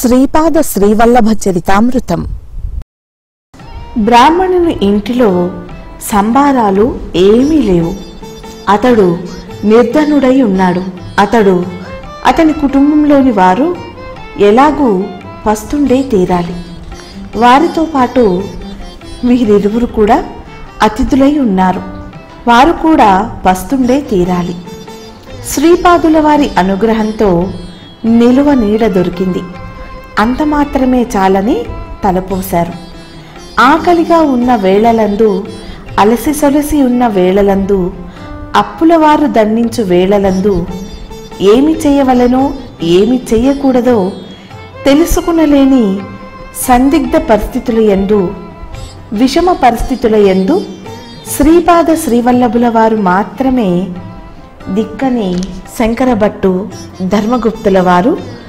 శ్రీపాద శ్రీవల్లభ చరితామృతం బ్రాహ్మణుని ఇంటిలో సంబారాలు ఏమీ లేవు అతడు నిర్ధనుడై ఉన్నాడు అతడు అతని కుటుంబంలోని వారు ఎలాగూ పస్తుండే తీరాలి వారితో పాటు వీరిరువురు కూడా అతిథులై ఉన్నారు వారు కూడా పస్తుండే తీరాలి శ్రీపాదుల వారి అనుగ్రహంతో నిలువ నీడ దొరికింది అంత మాత్రమే చాలని తలపోశారు ఆకలిగా ఉన్న వేళలందు అలసి సొలసి ఉన్న వేళలందు అప్పులవారు దండించు వేళలందు ఏమి చేయవలనో ఏమి చెయ్యకూడదో తెలుసుకునలేని సందిగ్ధ పరిస్థితుల యందు విషమ పరిస్థితుల యందు శ్రీపాద శ్రీవల్లభుల వారు మాత్రమే దిక్కని శంకరభట్టు ధర్మగుప్తుల వారు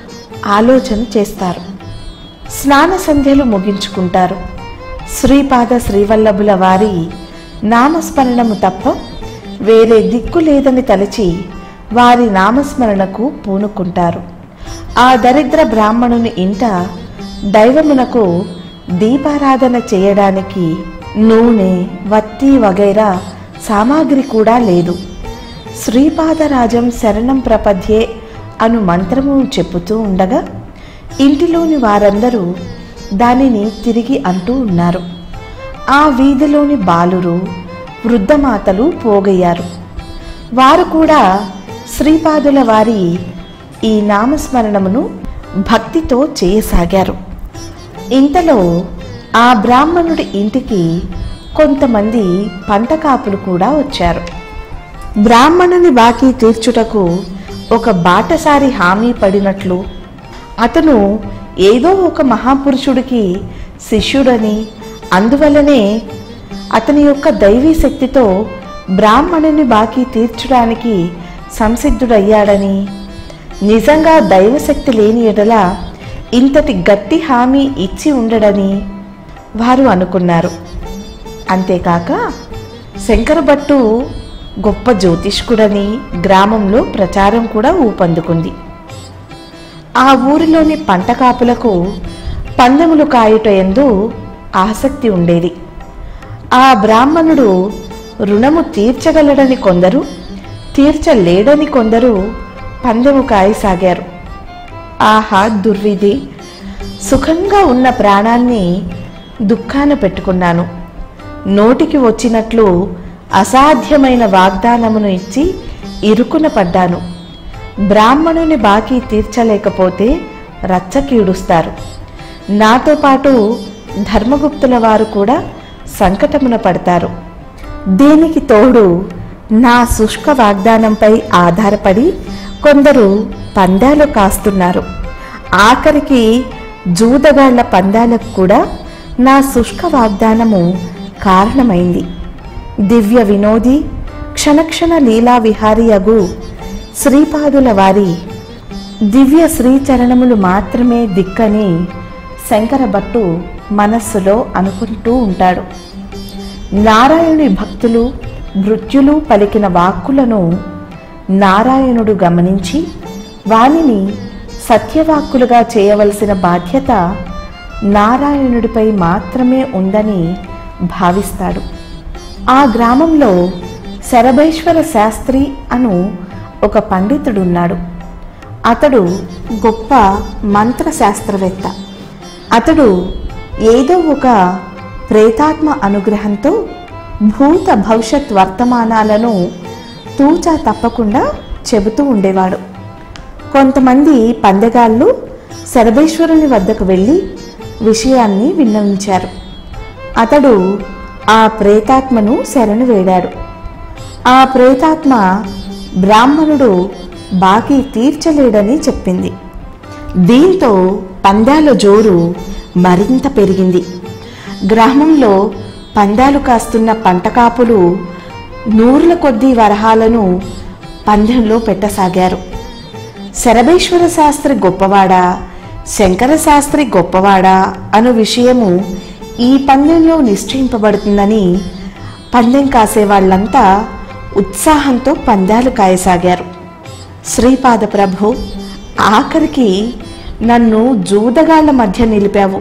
ఆలోచన చేస్తారు స్నాన సంధ్యలు ముగించుకుంటారు శ్రీపాద శ్రీవల్లభుల వారి నామస్మరణము తప్ప వేరే దిక్కు లేదని తలచి వారి నామస్మరణకు పూనుకుంటారు ఆ దరిద్ర బ్రాహ్మణుని ఇంట దైవమునకు దీపారాధన చేయడానికి నూనె వత్తి వగైరా సామాగ్రి కూడా లేదు శ్రీపాదరాజం శరణం ప్రపద్యే అను మంత్రము చెప్పుతూ ఉండగా ఇంటిలోని వారందరూ దానిని తిరిగి అంటూ ఉన్నారు ఆ వీధిలోని బాలురు వృద్ధమాతలు పోగయ్యారు వారు కూడా శ్రీపాదుల వారి ఈ నామస్మరణమును భక్తితో చేయసాగారు ఇంతలో ఆ బ్రాహ్మణుడి ఇంటికి కొంతమంది పంట కాపులు కూడా వచ్చారు బ్రాహ్మణుని బాకీ తీర్చుటకు ఒక బాటసారి హామీ పడినట్లు అతను ఏదో ఒక మహాపురుషుడికి శిష్యుడని అందువల్లనే అతని యొక్క దైవీ శక్తితో బ్రాహ్మణుని బాకీ తీర్చడానికి సంసిద్ధుడయ్యాడని నిజంగా దైవశక్తి లేని ఎడల ఇంతటి గట్టి హామీ ఇచ్చి ఉండడని వారు అనుకున్నారు అంతేకాక శంకరభట్టు గొప్ప జ్యోతిష్కుడని గ్రామంలో ప్రచారం కూడా ఊపందుకుంది ఆ ఊరిలోని పంట కాపులకు పందెములు కాయుట ఎందు ఆసక్తి ఉండేది ఆ బ్రాహ్మణుడు రుణము తీర్చగలడని కొందరు తీర్చలేడని కొందరు పందెము కాయసాగారు ఆహా దుర్విధి సుఖంగా ఉన్న ప్రాణాన్ని దుఃఖాన పెట్టుకున్నాను నోటికి వచ్చినట్లు అసాధ్యమైన వాగ్దానమును ఇచ్చి ఇరుకున పడ్డాను బ్రాహ్మణుని బాకీ తీర్చలేకపోతే రచ్చకీడుస్తారు నాతో పాటు ధర్మగుప్తుల వారు కూడా సంకటమున పడతారు దీనికి తోడు నా శుష్క వాగ్దానంపై ఆధారపడి కొందరు పందాలు కాస్తున్నారు ఆఖరికి జూదగాళ్ల పందాలకు కూడా నా శుష్క వాగ్దానము కారణమైంది దివ్య వినోది క్షణక్షణ లీలా విహారియగు శ్రీపాదుల వారి దివ్య శ్రీచరణములు మాత్రమే దిక్కని శంకరభట్టు మనస్సులో అనుకుంటూ ఉంటాడు నారాయణుని భక్తులు మృత్యులు పలికిన వాక్కులను నారాయణుడు గమనించి వానిని సత్యవాక్కులుగా చేయవలసిన బాధ్యత నారాయణుడిపై మాత్రమే ఉందని భావిస్తాడు ఆ గ్రామంలో శరభేశ్వర శాస్త్రి అను ఒక పండితుడున్నాడు అతడు గొప్ప మంత్రశాస్త్రవేత్త అతడు ఏదో ఒక ప్రేతాత్మ అనుగ్రహంతో భూత భవిష్యత్ వర్తమానాలను తూచా తప్పకుండా చెబుతూ ఉండేవాడు కొంతమంది పందెగాళ్ళు శరభేశ్వరుని వద్దకు వెళ్ళి విషయాన్ని విన్నవించారు అతడు ఆ ప్రేతాత్మను శరణు వేడాడు ఆ ప్రేతాత్మ బ్రాహ్మణుడు బాకీ తీర్చలేడని చెప్పింది దీంతో పందాల జోరు మరింత పెరిగింది గ్రామంలో పందాలు కాస్తున్న పంటకాపులు నూరుల కొద్దీ వరహాలను పందెంలో పెట్టసాగారు శరభేశ్వర శాస్త్రి గొప్పవాడా శంకర శాస్త్రి గొప్పవాడా అను విషయము ఈ పందెంలో నిశ్చయింపబడుతుందని పందెం కాసేవాళ్లంతా ఉత్సాహంతో పందాలు కాయసాగారు శ్రీపాద ప్రభు ఆఖరికి నన్ను జూదగాళ్ల మధ్య నిలిపావు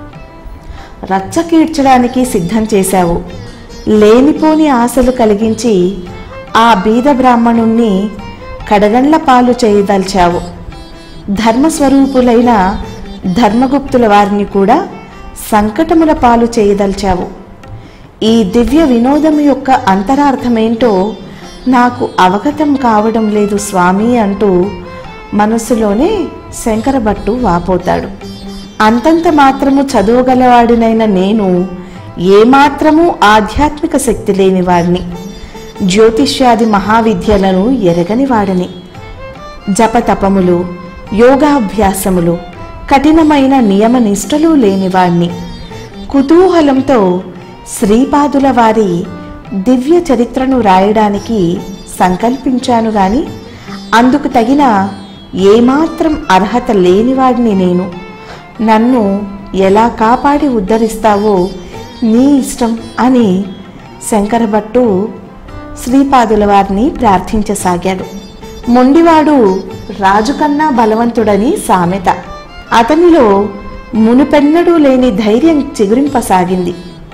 రచ్చకీడ్చడానికి సిద్ధం చేశావు లేనిపోని ఆశలు కలిగించి ఆ బీద బ్రాహ్మణుణ్ణి కడగండ్ల పాలు చేయదల్చావు ధర్మస్వరూపులైన ధర్మగుప్తుల వారిని కూడా సంకటముల పాలు చేయదల్చావు ఈ దివ్య వినోదం యొక్క అంతరార్థమేంటో నాకు అవగతం కావడం లేదు స్వామి అంటూ మనసులోనే శంకరభట్టు వాపోతాడు అంతంత మాత్రము చదువుగలవాడినైన నేను ఏమాత్రము ఆధ్యాత్మిక శక్తి లేనివాడిని జ్యోతిష్యాది మహావిద్యలను ఎరగని వాడిని జపతపములు యోగాభ్యాసములు కఠినమైన నియమ నిష్టలు లేనివాణ్ణి కుతూహలంతో శ్రీపాదుల వారి దివ్య చరిత్రను రాయడానికి సంకల్పించాను గాని అందుకు తగిన ఏమాత్రం అర్హత లేనివాడిని నేను నన్ను ఎలా కాపాడి ఉద్ధరిస్తావో నీ ఇష్టం అని శంకరభట్టు శ్రీపాదుల వారిని ప్రార్థించసాగాడు మొండివాడు రాజు కన్నా బలవంతుడని సామెత అతనిలో మునుపెన్నడూ లేని ధైర్యం చిగురింపసాగింది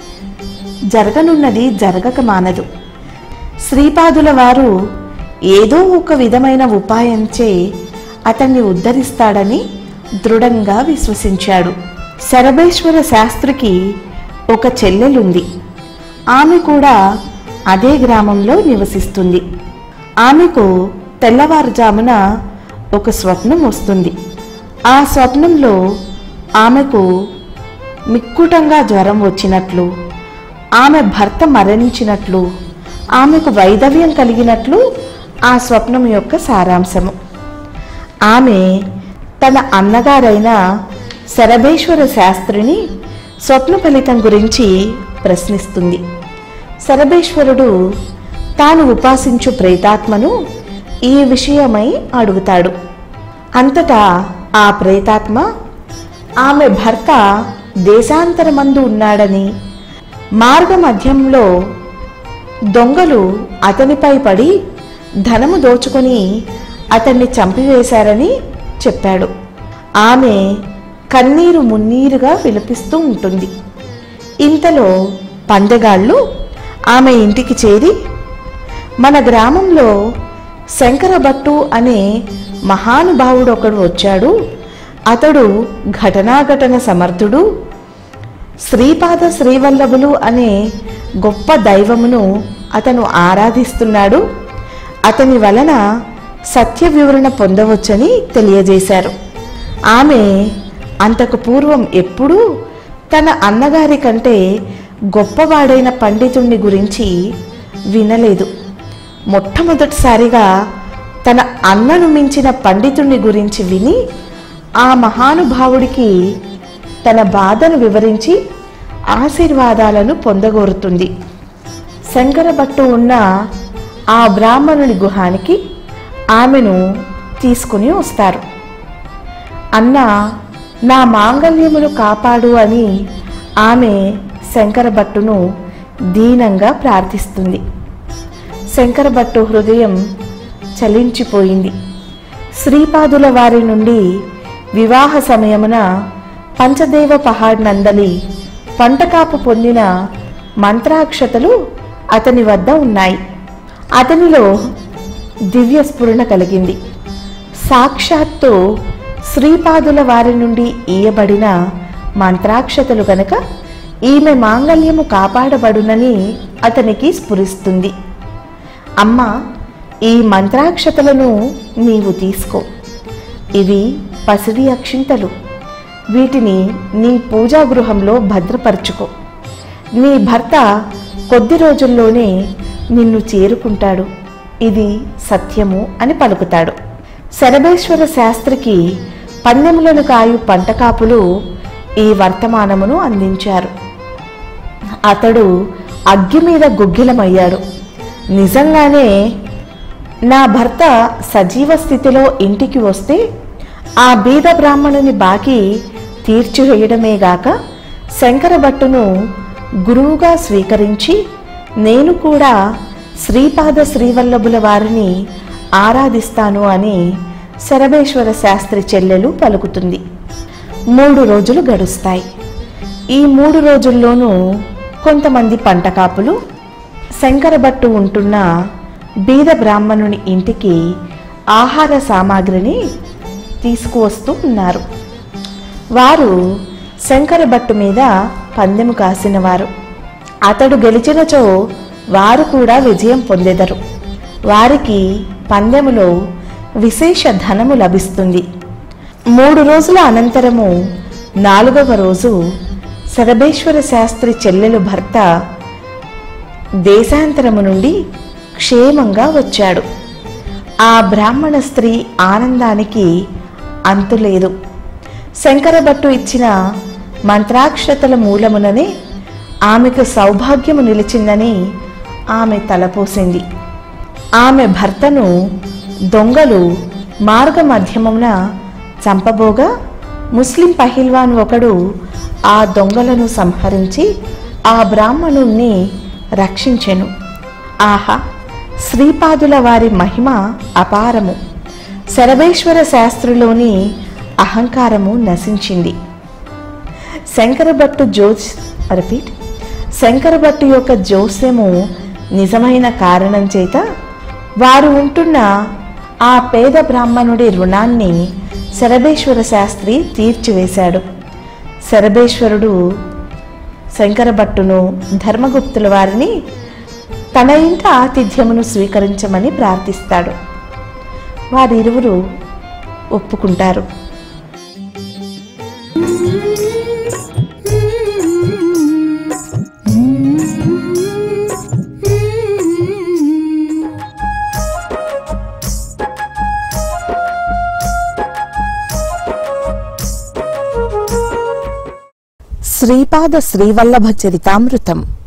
జరగనున్నది జరగక మానదు శ్రీపాదుల వారు ఏదో ఒక విధమైన ఉపాయంచే అతన్ని ఉద్ధరిస్తాడని దృఢంగా విశ్వసించాడు శరభేశ్వర శాస్త్రికి ఒక చెల్లెలుంది ఆమె కూడా అదే గ్రామంలో నివసిస్తుంది ఆమెకు తెల్లవారుజామున ఒక స్వప్నం వస్తుంది ఆ స్వప్నంలో ఆమెకు మిక్కుటంగా జ్వరం వచ్చినట్లు ఆమె భర్త మరణించినట్లు ఆమెకు వైధవ్యం కలిగినట్లు ఆ స్వప్నం యొక్క సారాంశము ఆమె తన అన్నగారైన శరభేశ్వర శాస్త్రిని స్వప్న ఫలితం గురించి ప్రశ్నిస్తుంది శరభేశ్వరుడు తాను ఉపాసించు ప్రేతాత్మను ఈ విషయమై అడుగుతాడు అంతటా ఆ ప్రేతాత్మ ఆమె భర్త దేశాంతరమందు ఉన్నాడని మార్గ మధ్యంలో దొంగలు అతనిపై పడి ధనము దోచుకొని అతన్ని చంపివేశారని చెప్పాడు ఆమె కన్నీరు మున్నీరుగా విలపిస్తూ ఉంటుంది ఇంతలో పందెగాళ్ళు ఆమె ఇంటికి చేరి మన గ్రామంలో శంకరభట్టు అనే మహానుభావుడు ఒకడు వచ్చాడు అతడు ఘటనాఘటన సమర్థుడు శ్రీపాద శ్రీవల్లభులు అనే గొప్ప దైవమును అతను ఆరాధిస్తున్నాడు అతని వలన సత్య వివరణ పొందవచ్చని తెలియజేశారు ఆమె అంతకు పూర్వం ఎప్పుడూ తన అన్నగారి కంటే గొప్పవాడైన పండితుణ్ణి గురించి వినలేదు మొట్టమొదటిసారిగా తన అన్నను మించిన పండితుణ్ణి గురించి విని ఆ మహానుభావుడికి తన బాధను వివరించి ఆశీర్వాదాలను పొందగోరుతుంది శంకరభట్టు ఉన్న ఆ బ్రాహ్మణుని గుహానికి ఆమెను తీసుకుని వస్తారు అన్న నా మాంగళ్యమును కాపాడు అని ఆమె శంకరభట్టును దీనంగా ప్రార్థిస్తుంది శంకరభట్టు హృదయం చలించిపోయింది శ్రీపాదుల వారి నుండి వివాహ సమయమున పంచదేవ పహాడ్ నందలి పంటకాపు పొందిన మంత్రాక్షతలు అతని వద్ద ఉన్నాయి అతనిలో దివ్య స్ఫురణ కలిగింది సాక్షాత్తు శ్రీపాదుల వారి నుండి ఈయబడిన మంత్రాక్షతలు గనక ఈమె మాంగళ్యము కాపాడబడునని అతనికి స్ఫురిస్తుంది అమ్మ ఈ మంత్రాక్షతలను నీవు తీసుకో ఇవి పసిడి అక్షింతలు వీటిని నీ పూజా గృహంలో భద్రపరచుకో నీ భర్త కొద్ది రోజుల్లోనే నిన్ను చేరుకుంటాడు ఇది సత్యము అని పలుకుతాడు శరభేశ్వర శాస్త్రికి పందెములను కాయు పంటకాపులు ఈ వర్తమానమును అందించారు అతడు అగ్గి మీద గుగ్గిలమయ్యాడు నిజంగానే నా భర్త సజీవ స్థితిలో ఇంటికి వస్తే ఆ బీద బ్రాహ్మణుని బాకీ తీర్చివేయడమేగాక శంకరభట్టును గురువుగా స్వీకరించి నేను కూడా శ్రీపాద శ్రీవల్లభుల వారిని ఆరాధిస్తాను అని శరభేశ్వర శాస్త్రి చెల్లెలు పలుకుతుంది మూడు రోజులు గడుస్తాయి ఈ మూడు రోజుల్లోనూ కొంతమంది పంట కాపులు శంకరభట్టు ఉంటున్న బీద బ్రాహ్మణుని ఇంటికి ఆహార సామాగ్రిని తీసుకువస్తూ ఉన్నారు వారు శంకరభట్టు మీద పందెము కాసినవారు అతడు గెలిచినచో వారు కూడా విజయం పొందెదరు వారికి పందెములో విశేష ధనము లభిస్తుంది మూడు రోజుల అనంతరము నాలుగవ రోజు సరభేశ్వర శాస్త్రి చెల్లెలు భర్త దేశాంతరము నుండి క్షేమంగా వచ్చాడు ఆ బ్రాహ్మణ స్త్రీ ఆనందానికి అంతులేదు శంకరభట్టు ఇచ్చిన మంత్రాక్షతల మూలముననే ఆమెకు సౌభాగ్యము నిలిచిందని ఆమె తలపోసింది ఆమె భర్తను దొంగలు మార్గ మధ్యమున చంపబోగా ముస్లిం పహిల్వాన్ ఒకడు ఆ దొంగలను సంహరించి ఆ బ్రాహ్మణుణ్ణి రక్షించెను ఆహా శ్రీపాదుల వారి మహిమ అపారము శరభేశ్వర శాస్త్రిలోని అహంకారము నశించింది శంకరభట్టు జోస్ రిపీట్ శంకరభట్టు యొక్క జోస్యము నిజమైన కారణం చేత వారు ఉంటున్న ఆ పేద బ్రాహ్మణుడి రుణాన్ని శరభేశ్వర శాస్త్రి తీర్చివేశాడు శరభేశ్వరుడు శంకరభట్టును ధర్మగుప్తుల వారిని తన ఇంట ఆతిథ్యమును స్వీకరించమని ప్రార్థిస్తాడు వారిరువురు ఒప్పుకుంటారు శ్రీపాద శ్రీవల్లభ చరితామృతం